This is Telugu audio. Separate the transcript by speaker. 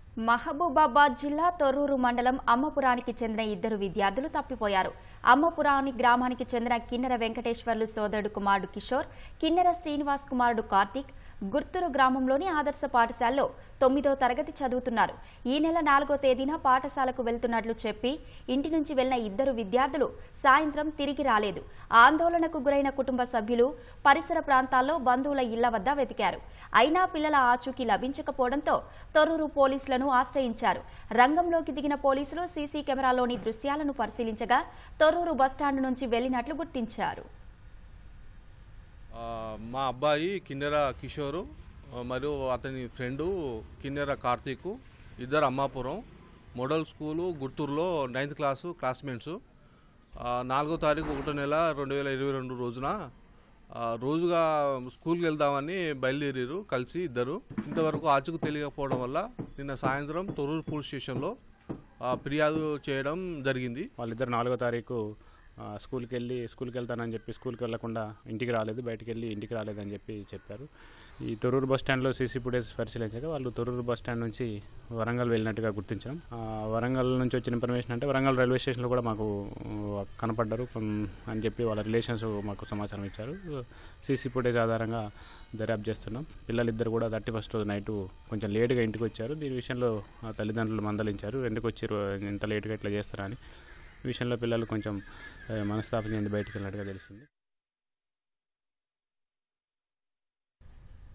Speaker 1: మహబూబాబాద్ జిల్లా తొర్రూరు మండలం అమ్మపురానికి చెందిన ఇద్దరు విద్యార్థులు తప్పిపోయారు అమ్మపురాని గ్రామానికి చెందిన కిన్నెర వెంకటేశ్వర్లు సోదరుడు కుమారుడు కిషోర్ కిన్నెర శ్రీనివాస్ కుమారుడు కార్తీక్ గుర్తురు గ్రామంలోని ఆదర్శ పాఠశాలలో తొమ్మిదో తరగతి చదువుతున్నారు ఈ నెల నాలుగో తేదీన పాఠశాలకు వెళ్తున్నట్లు చెప్పి ఇంటి నుంచి వెళ్లిన ఇద్దరు విద్యార్థులు సాయంత్రం తిరిగి రాలేదు ఆందోళనకు గురైన కుటుంబ సభ్యులు పరిసర ప్రాంతాల్లో బంధువుల ఇళ్ల వద్ద వెతికారు అయినా పిల్లల ఆచూకీ లభించకపోవడంతో తొర్రూరు పోలీసులను ఆశ్రయించారు రంగంలోకి దిగిన పోలీసులు సీసీ కెమెరాలోని దృశ్యాలను పరిశీలించగా తొర్రూరు బస్టాండ్ నుంచి వెళ్లినట్లు గుర్తించారు
Speaker 2: ఆ, మా అబ్బాయి కిన్నెర కిషోరు ఆ, మరియు అతని ఫ్రెండు కిన్నెర కార్తీక్ ఇద్దరు అమ్మాపురం మోడల్ స్కూలు గుంటూరులో నైన్త్ క్లాసు క్లాస్మేట్స్ ఆ, నాలుగో తారీఖు ఒకటో నెల రెండు వేల ఇరవై రెండు రోజున ఆ, రోజుగా స్కూల్కి వెళ్దామని బయలుదేరారు కలిసి ఇద్దరు ఇంతవరకు ఆచూకు తెలియకపోవడం వల్ల నిన్న సాయంత్రం తొర్రూరు పోలీస్ స్టేషన్లో ఆ, ఫిర్యాదు చేయడం జరిగింది
Speaker 3: వాళ్ళిద్దరు నాలుగో తారీఖు ఆ, స్కూల్కి వెళ్ళి స్కూల్కి వెళ్తానని చెప్పి స్కూల్కి వెళ్లకుండా ఇంటికి రాలేదు బయటికి వెళ్ళి ఇంటికి రాలేదని చెప్పి చెప్పారు ఈ తొర్రూరు బస్ స్టాండ్లో సీసీ ఫుటేజ్ పరిశీలించాక వాళ్ళు తొర్రూరు బస్ స్టాండ్ నుంచి వరంగల్ వెళ్ళినట్టుగా గుర్తించాం ఆ, వరంగల్ నుంచి వచ్చిన ఇన్ఫర్మేషన్ అంటే వరంగల్ రైల్వే స్టేషన్లో కూడా మాకు ఆ, కనపడ్డారు కొన్- అని చెప్పి వాళ్ళ రిలేషన్స్ మాకు సమాచారం ఇచ్చారు సీసీ ఫుటేజ్ ఆధారంగా దర్యాప్తు చేస్తున్నాం పిల్లలిద్దరు కూడా థర్టీ ఫస్ట్ రోజు నైట్ కొంచెం లేట్గా ఇంటికి వచ్చారు దీని విషయంలో ఆ తల్లిదండ్రులు మందలించారు ఎందుకు వచ్చారు ఇంత లేట్గా ఇట్లా చేస్తారా అని ఈ విషయంలో పిల్లలు కొంచెం ఆ, మనస్తాపం చెంది బయటికి వెళ్ళినట్టుగా తెలిసింది